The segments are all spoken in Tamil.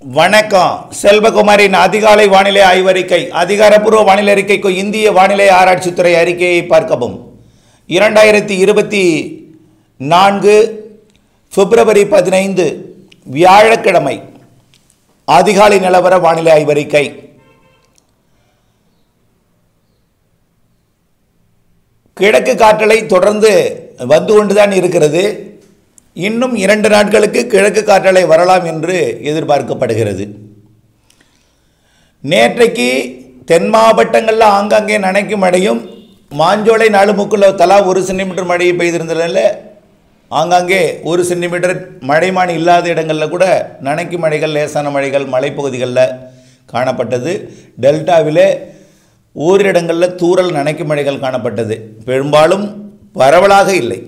வணக்கம் செல்வகுமாரின் அதிகாலை வானிலை ஆய்வறிக்கை அதிகாரப்பூர்வ வானிலை அறிக்கைக்கு இந்திய வானிலை ஆராய்ச்சித்துறை அறிக்கையை பார்க்கவும் இரண்டாயிரத்தி இருபத்தி நான்கு பிப்ரவரி பதினைந்து வியாழக்கிழமை அதிகாலை நிலவர வானிலை ஆய்வறிக்கை கிழக்கு காற்றலை தொடர்ந்து வந்து கொண்டுதான் இருக்கிறது இன்னும் இரண்டு நாட்களுக்கு கிழக்கு காற்றலை வரலாம் என்று எதிர்பார்க்கப்படுகிறது நேற்றைக்கு தென் மாவட்டங்களில் ஆங்காங்கே நனைக்கும் மழையும் மாஞ்சோலை நாலுமுக்குள்ள தலா ஒரு சென்டிமீட்டர் மழை பெய்திருந்ததில் ஆங்காங்கே ஒரு சென்டிமீட்டர் மழைமான் இல்லாத இடங்களில் கூட நனைக்கும் மழைகள் லேசான மழைகள் மலைப்பகுதிகளில் காணப்பட்டது டெல்டாவிலே ஓரிடங்களில் தூறல் நனைக்கும் மழைகள் காணப்பட்டது பெரும்பாலும் பரவலாக இல்லை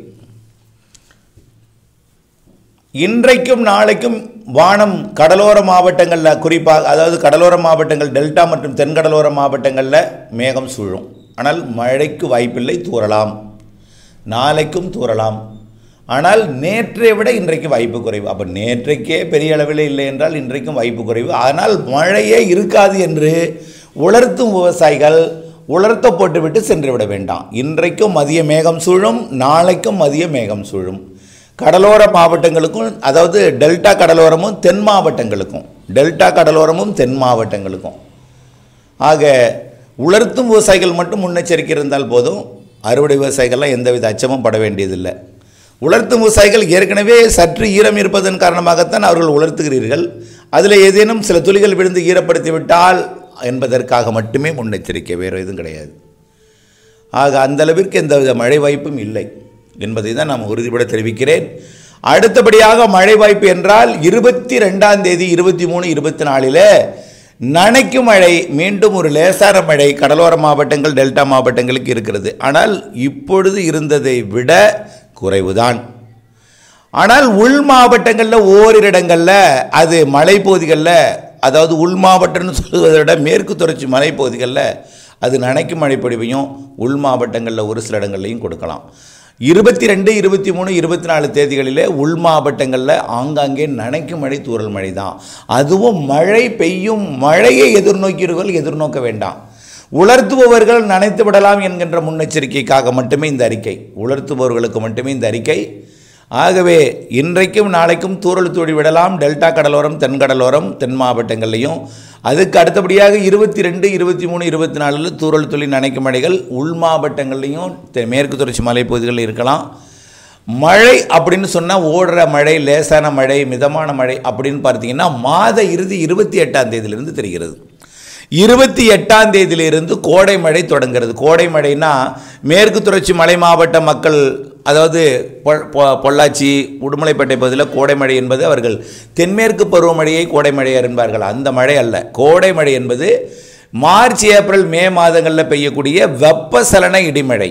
இன்றைக்கும் நாளைக்கும் வானம் கடலோர மாவட்டங்களில் குறிப்பாக அதாவது கடலோர மாவட்டங்கள் டெல்டா மற்றும் தென்கடலோர மாவட்டங்களில் மேகம் சூழும் ஆனால் மழைக்கு வாய்ப்பில்லை தூறலாம் நாளைக்கும் தூறலாம் ஆனால் நேற்றை விட இன்றைக்கு வாய்ப்பு குறைவு அப்போ நேற்றைக்கே பெரிய அளவில் இல்லை என்றால் இன்றைக்கும் வாய்ப்பு குறைவு ஆனால் மழையே இருக்காது என்று உலர்த்தும் விவசாயிகள் உலர்த்த போட்டுவிட்டு சென்று விட வேண்டாம் இன்றைக்கும் மதிய மேகம் சூழும் நாளைக்கும் மதிய மேகம் சூழும் கடலோர மாவட்டங்களுக்கும் அதாவது டெல்டா கடலோரமும் தென் மாவட்டங்களுக்கும் டெல்டா கடலோரமும் தென் மாவட்டங்களுக்கும் ஆக உலர்த்தும் விவசாயிகள் மட்டும் முன்னெச்சரிக்கை இருந்தால் போதும் அறுவடை விவசாயிகள்லாம் எந்தவித அச்சமும் பட வேண்டியதில்லை உலர்த்தும் விவசாயிகள் ஏற்கனவே சற்று ஈரம் இருப்பதன் காரணமாகத்தான் அவர்கள் உலர்த்துகிறீர்கள் அதில் ஏதேனும் சில துளிகள் விழுந்து ஈரப்படுத்தி விட்டால் என்பதற்காக மட்டுமே முன்னெச்சரிக்கை வேறு எதுவும் கிடையாது ஆக அந்த அளவிற்கு எந்தவித மழை வாய்ப்பும் இல்லை என்பதை தான் நான் உறுதிபட தெரிவிக்கிறேன் அடுத்தபடியாக மழை வாய்ப்பு என்றால் இருபத்தி ரெண்டாம் தேதி இருபத்தி மூணு இருபத்தி நாலில் நனைக்கும் மழை மீண்டும் ஒரு லேசான மழை கடலோர மாவட்டங்கள் டெல்டா மாவட்டங்களுக்கு இருக்கிறது ஆனால் இப்பொழுது இருந்ததை விட குறைவுதான் ஆனால் உள் மாவட்டங்களில் ஓரிரு இடங்களில் அது மலைப்பகுதிகளில் அதாவது உள் மாவட்டம்னு சொல்வதை விட மேற்கு தொடர்ச்சி மலைப்பகுதிகளில் அது நனைக்கும் மழை பொழிவையும் உள் மாவட்டங்களில் ஒரு சில இடங்கள்லையும் கொடுக்கலாம் இருபத்தி ரெண்டு இருபத்தி மூணு இருபத்தி நாலு தேதிகளில் உள் மாவட்டங்களில் ஆங்காங்கே நனைக்கும் மழை தூறல் மழை தான் அதுவும் மழை பெய்யும் மழையை எதிர்நோக்கிறவர்கள் எதிர்நோக்க வேண்டாம் உலர்த்துபவர்கள் நனைத்து விடலாம் என்கின்ற முன்னெச்சரிக்கைக்காக மட்டுமே இந்த அறிக்கை உலர்த்துபவர்களுக்கு மட்டுமே இந்த அறிக்கை ஆகவே இன்றைக்கும் நாளைக்கும் தூறல் தூடி விடலாம் டெல்டா கடலோரம் தென்கடலோரம் தென் மாவட்டங்கள்லையும் அதுக்கு அடுத்தபடியாக இருபத்தி ரெண்டு இருபத்தி மூணு இருபத்தி நாலில் தூறல் துளி நனைக்கும் மழைகள் உள் மாவட்டங்கள்லையும் தெ- மேற்கு தொடர்ச்சி மலைப்பகுதிகளில் இருக்கலாம் மழை அப்படின்னு சொன்னால் ஓடுற மழை லேசான மழை மிதமான மழை அப்படின்னு பார்த்தீங்கன்னா மாத இறுதி இருபத்தி எட்டாம் தேதியிலிருந்து தெரிகிறது இருபத்தி எட்டாம் தேதியிலிருந்து கோடை மழை தொடங்குகிறது கோடை மழைனா மேற்கு தொடர்ச்சி மலை மாவட்ட மக்கள் அதாவது பொ- பொ- பொள்ளாச்சி உடுமலைப்பேட்டை பகுதியில் கோடை மழை என்பது அவர்கள் தென்மேற்கு பருவமழையை கோடை மழை என்பார்கள் அந்த மழை அல்ல கோடை மழை என்பது மார்ச் ஏப்ரல் மே மாதங்களில் பெய்யக்கூடிய வெப்பசலன இடிமழை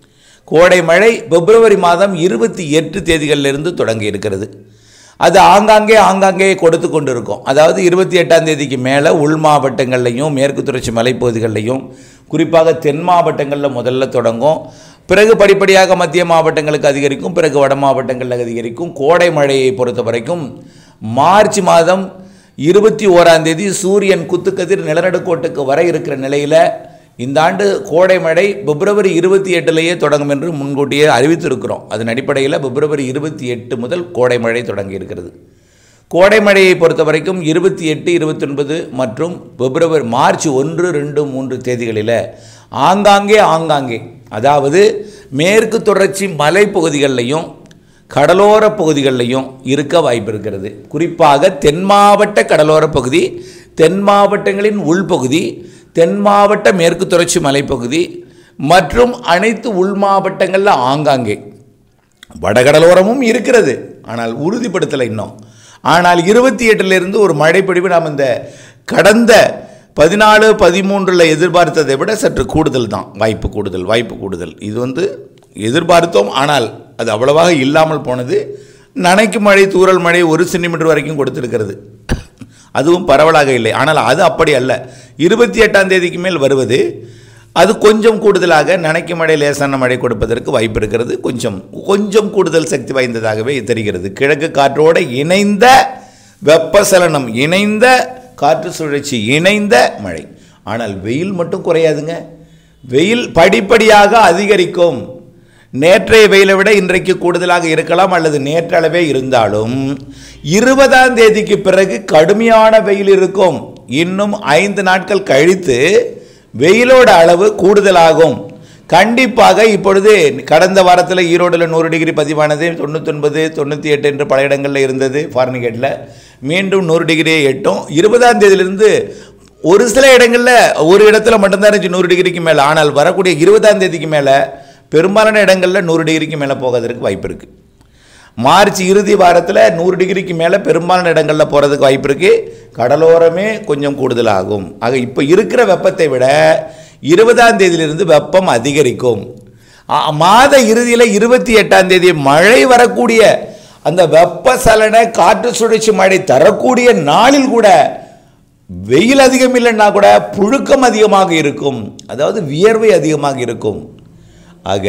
கோடை மழை பிப்ரவரி மாதம் இருபத்தி எட்டு தேதிகளிலிருந்து தொடங்கி இருக்கிறது அது ஆங்காங்கே ஆங்காங்கே கொடுத்து கொண்டு இருக்கும் அதாவது இருபத்தி எட்டாம் தேதிக்கு மேலே உள் மாவட்டங்கள்லையும் மேற்கு தொடர்ச்சி மலைப்பகுதிகளிலையும் குறிப்பாக தென் மாவட்டங்களில் முதல்ல தொடங்கும் பிறகு படிப்படியாக மத்திய மாவட்டங்களுக்கு அதிகரிக்கும் பிறகு வட மாவட்டங்களில் அதிகரிக்கும் கோடை மழையை பொறுத்த வரைக்கும் மார்ச் மாதம் இருபத்தி ஓராம் தேதி சூரியன் குத்துக்கதிர் நிலநடுக்கோட்டுக்கு வர இருக்கிற நிலையில் இந்த ஆண்டு கோடை மழை பிப்ரவரி இருபத்தி எட்டுலேயே தொடங்கும் என்று முன்கூட்டியே அறிவித்திருக்கிறோம் அதன் அடிப்படையில் பிப்ரவரி இருபத்தி எட்டு முதல் கோடை மழை தொடங்கி இருக்கிறது கோடை மழையை பொறுத்த வரைக்கும் இருபத்தி எட்டு இருபத்தொன்பது மற்றும் பிப்ரவரி மார்ச் ஒன்று ரெண்டு மூன்று தேதிகளில் ஆங்காங்கே ஆங்காங்கே அதாவது மேற்கு தொடர்ச்சி மலைப்பகுதிகளிலையும் கடலோர பகுதிகளிலையும் இருக்க வாய்ப்பு இருக்கிறது குறிப்பாக தென் மாவட்ட கடலோர பகுதி தென் மாவட்டங்களின் உள்பகுதி தென் மாவட்ட மேற்கு தொடர்ச்சி மலைப்பகுதி மற்றும் அனைத்து உள் மாவட்டங்களில் ஆங்காங்கே வடகடலோரமும் இருக்கிறது ஆனால் உறுதிப்படுத்தலை இன்னும் ஆனால் இருபத்தி எட்டிலிருந்து ஒரு மழைப்பொழிவு நாம் இந்த கடந்த பதினாலு பதிமூன்றில் எதிர்பார்த்ததை விட சற்று கூடுதல் தான் வாய்ப்பு கூடுதல் வாய்ப்பு கூடுதல் இது வந்து எதிர்பார்த்தோம் ஆனால் அது அவ்வளவாக இல்லாமல் போனது நனைக்கும் மழை தூறல் மழை ஒரு சென்டிமீட்டர் வரைக்கும் கொடுத்திருக்கிறது அதுவும் பரவலாக இல்லை ஆனால் அது அப்படி அல்ல இருபத்தி எட்டாம் தேதிக்கு மேல் வருவது அது கொஞ்சம் கூடுதலாக நனைக்கும் மழை லேசான மழை கொடுப்பதற்கு வாய்ப்பு இருக்கிறது கொஞ்சம் கொஞ்சம் கூடுதல் சக்தி வாய்ந்ததாகவே தெரிகிறது கிழக்கு காற்றோடு இணைந்த வெப்பசலனம் இணைந்த காற்று சுழற்சி இணைந்த மழை ஆனால் வெயில் மட்டும் குறையாதுங்க வெயில் படிப்படியாக அதிகரிக்கும் நேற்றைய வெயிலை விட இன்றைக்கு கூடுதலாக இருக்கலாம் அல்லது நேற்றளவே இருந்தாலும் இருபதாம் தேதிக்கு பிறகு கடுமையான வெயில் இருக்கும் இன்னும் ஐந்து நாட்கள் கழித்து வெயிலோட அளவு கூடுதலாகும் கண்டிப்பாக இப்பொழுது கடந்த வாரத்தில் ஈரோடில் நூறு டிகிரி பதிவானது தொண்ணூத்தொன்பது தொண்ணூற்றி எட்டு என்று பல இடங்களில் இருந்தது ஃபாரன்கேட்டில் மீண்டும் நூறு டிகிரியை எட்டும் இருபதாம் தேதியிலிருந்து ஒரு சில இடங்களில் ஒரு இடத்துல மட்டும்தான் இருந்துச்சு நூறு டிகிரிக்கு மேலே ஆனால் வரக்கூடிய இருபதாம் தேதிக்கு மேலே பெரும்பாலான இடங்களில் நூறு டிகிரிக்கு மேலே போகிறதுக்கு வாய்ப்பு இருக்குது மார்ச் இறுதி வாரத்தில் நூறு டிகிரிக்கு மேலே பெரும்பாலான இடங்களில் போகிறதுக்கு வாய்ப்பு இருக்குது கடலோரமே கொஞ்சம் கூடுதலாகும் ஆக இப்போ இருக்கிற வெப்பத்தை விட இருபதாம் தேதியிலிருந்து வெப்பம் அதிகரிக்கும் ஆ, மாத இறுதியில் இருபத்தி எட்டாம் தேதி மழை வரக்கூடிய அந்த வெப்பசலன காற்று சுழற்சி மழை தரக்கூடிய நாளில் கூட வெயில் அதிகம் இல்லைன்னா கூட புழுக்கம் அதிகமாக இருக்கும் அதாவது வியர்வை அதிகமாக இருக்கும் ஆக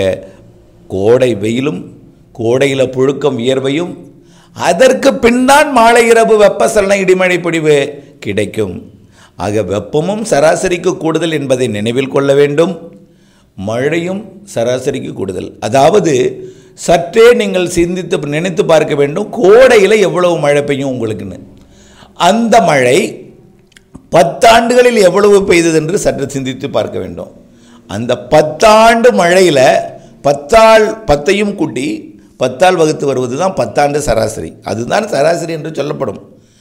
கோடை வெயிலும் கோடையில் புழுக்கம் வியர்வையும் அதற்கு பின்தான் மாலை இரவு வெப்பசலன இடிமழை பொழிவு கிடைக்கும் ஆக வெப்பமும் சராசரிக்கு கூடுதல் என்பதை நினைவில் கொள்ள வேண்டும் மழையும் சராசரிக்கு கூடுதல் அதாவது சற்றே நீங்கள் சிந்தித்து நினைத்து பார்க்க வேண்டும் கோடையில் எவ்வளவு மழை பெய்யும் உங்களுக்குன்னு அந்த மழை பத்தாண்டுகளில் எவ்வளவு பெய்தது என்று சற்று சிந்தித்து பார்க்க வேண்டும் அந்த பத்தாண்டு மழையில் பத்தாள் பத்தையும் கூட்டி பத்தாள் வகுத்து வருவது தான் பத்தாண்டு சராசரி அதுதான் சராசரி என்று சொல்லப்படும்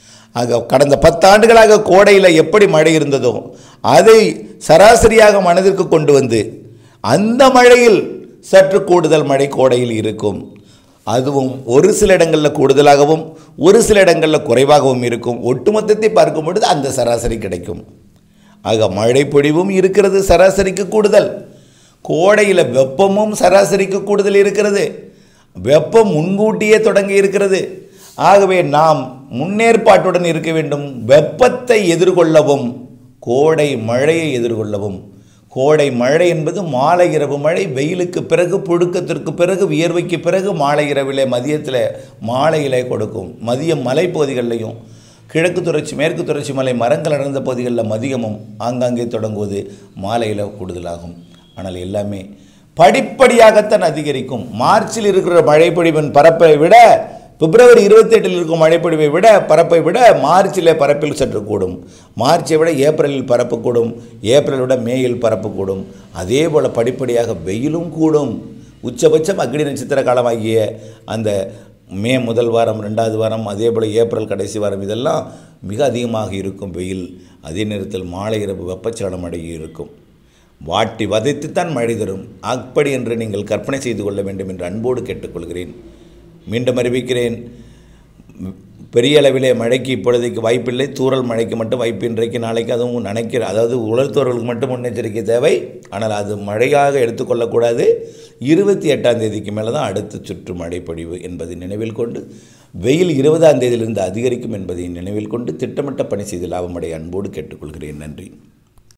ஆக கடந்த பத்தாண்டுகளாக கோடையில் எப்படி மழை இருந்ததோ அதை சராசரியாக மனதிற்கு கொண்டு வந்து அந்த மழையில் சற்று கூடுதல் மழை கோடையில் இருக்கும் அதுவும் ஒரு சில இடங்களில் கூடுதலாகவும் ஒரு சில இடங்களில் குறைவாகவும் இருக்கும் ஒட்டுமொத்தத்தை பார்க்கும் பொழுது அந்த சராசரி கிடைக்கும் ஆக மழை பொழிவும் இருக்கிறது சராசரிக்கு கூடுதல் கோடையில் வெப்பமும் சராசரிக்கு கூடுதல் இருக்கிறது வெப்பம் முன்கூட்டியே தொடங்கி இருக்கிறது ஆகவே நாம் முன்னேற்பாட்டுடன் இருக்க வேண்டும் வெப்பத்தை எதிர்கொள்ளவும் கோடை மழையை எதிர்கொள்ளவும் கோடை மழை என்பது மாலை இரவு மழை வெயிலுக்கு பிறகு புழுக்கத்திற்கு பிறகு வியர்வைக்கு பிறகு மாலை இரவிலே மதியத்தில் மாலையிலே கொடுக்கும் மதியம் மலைப்பகுதிகளிலையும் கிழக்கு தொடர்ச்சி மேற்கு தொடர்ச்சி மலை மரங்கள் அடர்ந்த பகுதிகளில் மதியமும் ஆங்காங்கே தொடங்குவது மாலையில் கூடுதலாகும் ஆனால் எல்லாமே படிப்படியாகத்தான் அதிகரிக்கும் மார்ச்சில் இருக்கிற மழைப்பொழிவின் பரப்பை விட பிப்ரவரி இருபத்தெட்டில் இருக்கும் மழைப்பொழிவை விட பரப்பை விட மார்ச்சில் பரப்பில் சற்று கூடும் மார்ச்சை விட ஏப்ரலில் பரப்பு கூடும் ஏப்ரலை விட மேயில் பரப்பு கூடும் அதே போல் படிப்படியாக வெயிலும் கூடும் உச்சபட்சம் அக்னி நட்சத்திர காலமாகிய அந்த மே முதல் வாரம் ரெண்டாவது வாரம் அதே போல் ஏப்ரல் கடைசி வாரம் இதெல்லாம் மிக அதிகமாக இருக்கும் வெயில் அதே நேரத்தில் மாலை இரவு வெப்பச்சலனம் அடைய இருக்கும் வாட்டி வதைத்துத்தான் மழை தரும் அப்படி என்று நீங்கள் கற்பனை செய்து கொள்ள வேண்டும் என்று அன்போடு கேட்டுக்கொள்கிறேன் மீண்டும் அறிவிக்கிறேன் பெரிய அளவிலே மழைக்கு இப்பொழுதைக்கு வாய்ப்பில்லை தூறல் மழைக்கு மட்டும் வாய்ப்பு இன்றைக்கு நாளைக்கு அதுவும் நினைக்கிற அதாவது உலர்த்தவர்களுக்கு மட்டும் முன்னெச்சரிக்கை தேவை ஆனால் அது மழையாக எடுத்துக்கொள்ளக்கூடாது இருபத்தி எட்டாம் தேதிக்கு மேலே தான் அடுத்த சுற்று மழைப்பொழிவு என்பதை நினைவில் கொண்டு வெயில் இருபதாம் தேதியிலிருந்து அதிகரிக்கும் என்பதை நினைவில் கொண்டு திட்டமிட்ட பணி செய்து லாபமடைய அன்போடு கேட்டுக்கொள்கிறேன் நன்றி